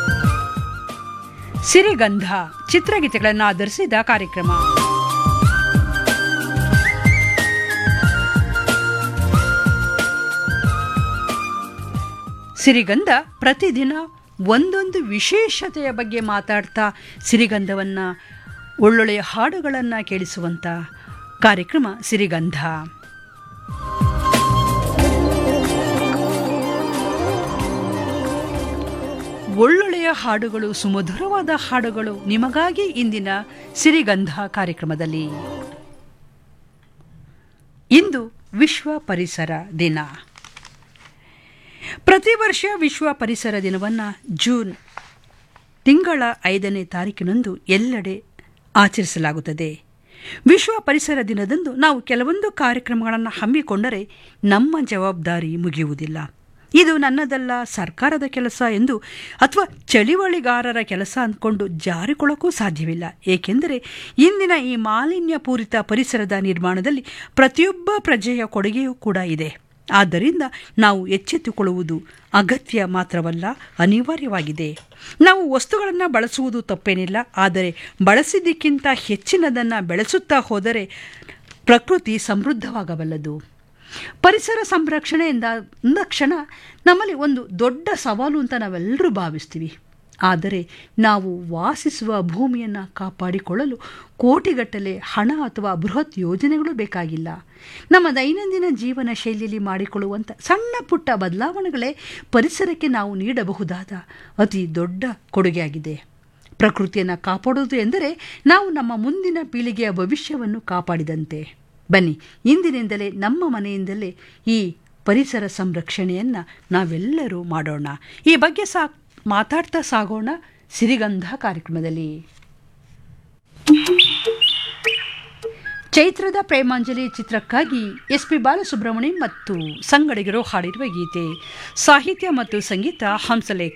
ಸಿರಿಗಂಧ ಚಿತ್ರಗೀತೆಗಳನ್ನು ಆಧರಿಸಿದ ಕಾರ್ಯಕ್ರಮ ಸಿರಿಗಂಧ ಪ್ರತಿದಿನ ಒಂದೊಂದು ವಿಶೇಷತೆಯ ಬಗ್ಗೆ ಮಾತಾಡ್ತಾ ಸಿರಿಗಂಧವನ್ನು ಒಳ್ಳೊಳ್ಳೆಯ ಹಾಡುಗಳನ್ನು ಕೇಳಿಸುವಂಥ ಕಾರ್ಯಕ್ರಮ ಸಿರಿಗಂಧ ಒಳ್ಳೊಳ್ಳೆಯ ಹಾಡುಗಳು ಸುಮಧುರವಾದ ಹಾಡುಗಳು ನಿಮಗಾಗಿ ಇಂದಿನ ಸಿರಿಗಂಧ ಕಾರ್ಯಕ್ರಮದಲ್ಲಿ ಇಂದು ವಿಶ್ವ ಪರಿಸರ ದಿನ ಪ್ರತಿ ವರ್ಷ ವಿಶ್ವ ಪರಿಸರ ದಿನವನ್ನು ಜೂನ್ ತಿಂಗಳ ಐದನೇ ತಾರೀಕಿನಂದು ಎಲ್ಲೆಡೆ ಆಚರಿಸಲಾಗುತ್ತದೆ ವಿಶ್ವ ಪರಿಸರ ದಿನದಂದು ನಾವು ಕೆಲವೊಂದು ಕಾರ್ಯಕ್ರಮಗಳನ್ನು ಹಮ್ಮಿಕೊಂಡರೆ ನಮ್ಮ ಜವಾಬ್ದಾರಿ ಮುಗಿಯುವುದಿಲ್ಲ ಇದು ನನ್ನದಲ್ಲ ಸರ್ಕಾರದ ಕೆಲಸ ಎಂದು ಅಥವಾ ಚಳಿವಳಿಗಾರರ ಕೆಲಸ ಅಂದ್ಕೊಂಡು ಜಾರಿಕೊಳ್ಳೋಕ್ಕೂ ಸಾಧ್ಯವಿಲ್ಲ ಏಕೆಂದರೆ ಇಂದಿನ ಈ ಮಾಲಿನ್ಯಪೂರಿತ ಪರಿಸರದ ನಿರ್ಮಾಣದಲ್ಲಿ ಪ್ರತಿಯೊಬ್ಬ ಪ್ರಜೆಯ ಕೊಡುಗೆಯೂ ಕೂಡ ಇದೆ ಆದ್ದರಿಂದ ನಾವು ಎಚ್ಚೆತ್ತುಕೊಳ್ಳುವುದು ಅಗತ್ಯ ಮಾತ್ರವಲ್ಲ ಅನಿವಾರ್ಯವಾಗಿದೆ ನಾವು ವಸ್ತುಗಳನ್ನು ಬಳಸುವುದು ತಪ್ಪೇನಿಲ್ಲ ಆದರೆ ಬಳಸಿದ್ದಕ್ಕಿಂತ ಹೆಚ್ಚಿನದನ್ನು ಬೆಳೆಸುತ್ತಾ ಹೋದರೆ ಪ್ರಕೃತಿ ಸಮೃದ್ಧವಾಗಬಲ್ಲದು ಪರಿಸರ ಸಂರಕ್ಷಣೆ ಎಂದ ಕ್ಷಣ ನಮ್ಮಲ್ಲಿ ಒಂದು ದೊಡ್ಡ ಸವಾಲು ಅಂತ ನಾವೆಲ್ಲರೂ ಭಾವಿಸ್ತೀವಿ ಆದರೆ ನಾವು ವಾಸಿಸುವ ಭೂಮಿಯನ್ನು ಕಾಪಾಡಿಕೊಳ್ಳಲು ಕೋಟಿಗಟ್ಟಲೆ ಹಣ ಅಥವಾ ಬೃಹತ್ ಯೋಜನೆಗಳು ಬೇಕಾಗಿಲ್ಲ ನಮ್ಮ ದೈನಂದಿನ ಜೀವನ ಶೈಲಿಯಲ್ಲಿ ಮಾಡಿಕೊಳ್ಳುವಂಥ ಸಣ್ಣ ಪುಟ್ಟ ಬದಲಾವಣೆಗಳೇ ಪರಿಸರಕ್ಕೆ ನಾವು ನೀಡಬಹುದಾದ ಅತಿ ದೊಡ್ಡ ಕೊಡುಗೆಯಾಗಿದೆ ಪ್ರಕೃತಿಯನ್ನು ಕಾಪಾಡುವುದು ಎಂದರೆ ನಾವು ನಮ್ಮ ಮುಂದಿನ ಪೀಳಿಗೆಯ ಭವಿಷ್ಯವನ್ನು ಕಾಪಾಡಿದಂತೆ ಬನ್ನಿ ಇಂದಿನಿಂದಲೇ ನಮ್ಮ ಮನೆಯಿಂದಲೇ ಈ ಪರಿಸರ ಸಂರಕ್ಷಣೆಯನ್ನು ನಾವೆಲ್ಲರೂ ಮಾಡೋಣ ಈ ಬಗ್ಗೆ ಸಾ ಮಾತಾಡ್ತಾ ಸಾಗೋಣ ಸಿರಿಗಂಧ ಕಾರ್ಯಕ್ರಮದಲ್ಲಿ ಚೈತ್ರದ ಪ್ರೇಮಾಂಜಲಿ ಚಿತ್ರಕ್ಕಾಗಿ ಎಸ್ ಪಿ ಬಾಲಸುಬ್ರಹ್ಮಣ್ಯಂ ಮತ್ತು ಸಂಗಡಿಗರು ಹಾಡಿರುವ ಗೀತೆ ಸಾಹಿತ್ಯ ಮತ್ತು ಸಂಗೀತ ಹಂಸಲೇಖ